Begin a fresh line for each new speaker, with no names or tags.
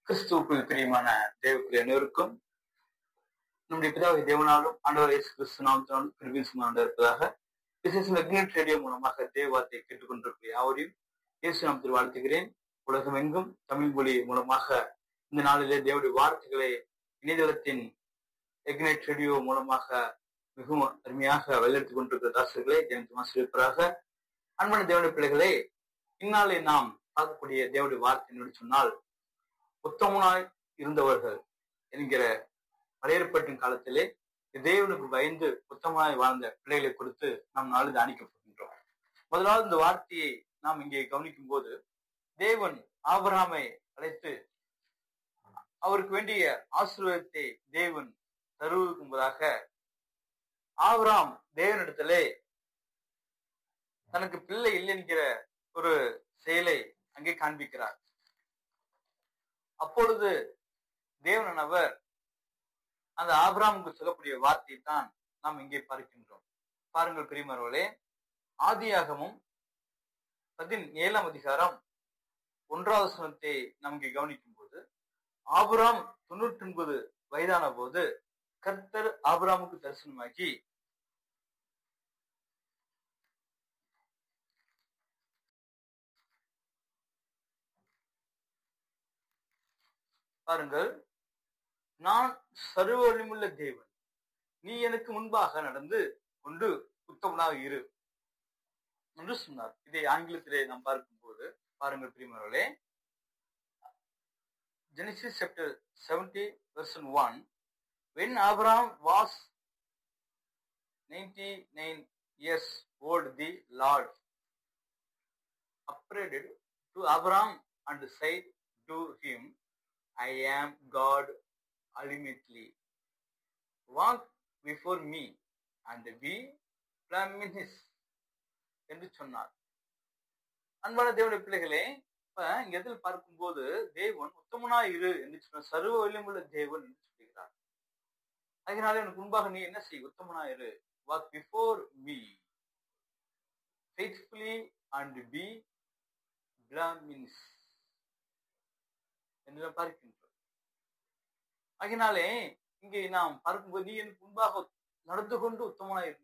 கிறிஸ்துவுக்குள் பிரியமான தேவக்குரிய அனைவருக்கும் நம்முடைய பிதாவை தேவனாலும் ஆண்டவர் இயேசு கிறிஸ்து நாமத்தினாலும் கிருபிசுமான இருப்பதாக விசேஷம் அக்னேட் ரேடியோ மூலமாக தேவ வார்த்தையை கேட்டுக்கொண்டிருக்கிற யாவரையும் இயேசு நாமத்தில் வாழ்த்துகிறேன் உலகம் எங்கும் தமிழ் மொழி மூலமாக இந்த நாளிலே தேவனுடைய வார்த்தைகளை இணையதளத்தின் எக்னேட் ரேடியோ மூலமாக மிகவும் அருமையாக வழிநடத்திக் கொண்டிருக்கிற தாசர்களே ஜெயந்த் ஆசிரியப்பராக அன்பான தேவனுடைய பிள்ளைகளே இந்நாளை நாம் பார்க்கக்கூடிய தேவனுடைய வார்த்தை என்று சொன்னால் உத்தமனாய் இருந்தவர்கள் என்கிற வரையறுப்பட்டின் காலத்திலே தேவனுக்கு பயந்து உத்தமனாய் வாழ்ந்த பிள்ளைகளை கொடுத்து நாம் நாளை தானிக்கப்படுகின்றோம் முதலாவது இந்த வார்த்தையை நாம் இங்கே கவனிக்கும் போது தேவன் ஆபராமை அழைத்து அவருக்கு வேண்டிய ஆசீர்வாதத்தை தேவன் தருவதற்கும்பதாக ஆபராம் தேவனிடத்திலே தனக்கு பிள்ளை இல்லை என்கிற ஒரு செயலை அங்கே காண்பிக்கிறார் அப்பொழுது தேவனவர் அந்த ஆபிராமுக்கு சொல்லக்கூடிய வார்த்தை தான் நாம் இங்கே பார்க்கின்றோம் பாருங்கள் பிரிமர்களே ஆதியாகமும் பதினேழாம் அதிகாரம் ஒன்றாவது சனத்தை நாம் இங்கே கவனிக்கும் போது ஆபுராம் தொண்ணூற்றி ஒன்பது வயதான போது கர்த்தர் ஆபுராமுக்கு தரிசனமாக்கி பாருங்கள் நான் சர்வ வலிமுள்ள தேவன் நீ எனக்கு முன்பாக நடந்து கொண்டு உத்தமனாக இரு என்று சொன்னார் இதை ஆங்கிலத்திலே நாம் பார்க்கும்போது பாருங்கள் பிரிமர்களே Genesis chapter 70 verse 1 when Abraham was 99 years old the Lord upbraided to Abraham and said to him I am God ultimately. Walk before me and be blameless என்று சொன்னார் அன்பான தேவனுடைய பிள்ளைகளே இப்ப இங்க எதில் பார்க்கும்போது தேவன் உத்தமனா இரு என்று சொன்ன சர்வ வலிமுள்ள தேவன் என்று சொல்லுகிறார் அதனால எனக்கு முன்பாக நீ என்ன செய் உத்தமனா இரு walk before me faithfully and be blameless என்று பார்க்கின்றோம் அதனாலே இங்கே நாம் பார்க்கும்போது நீ எனக்கு முன்பாக நடந்து கொண்டு உத்தமனா இரு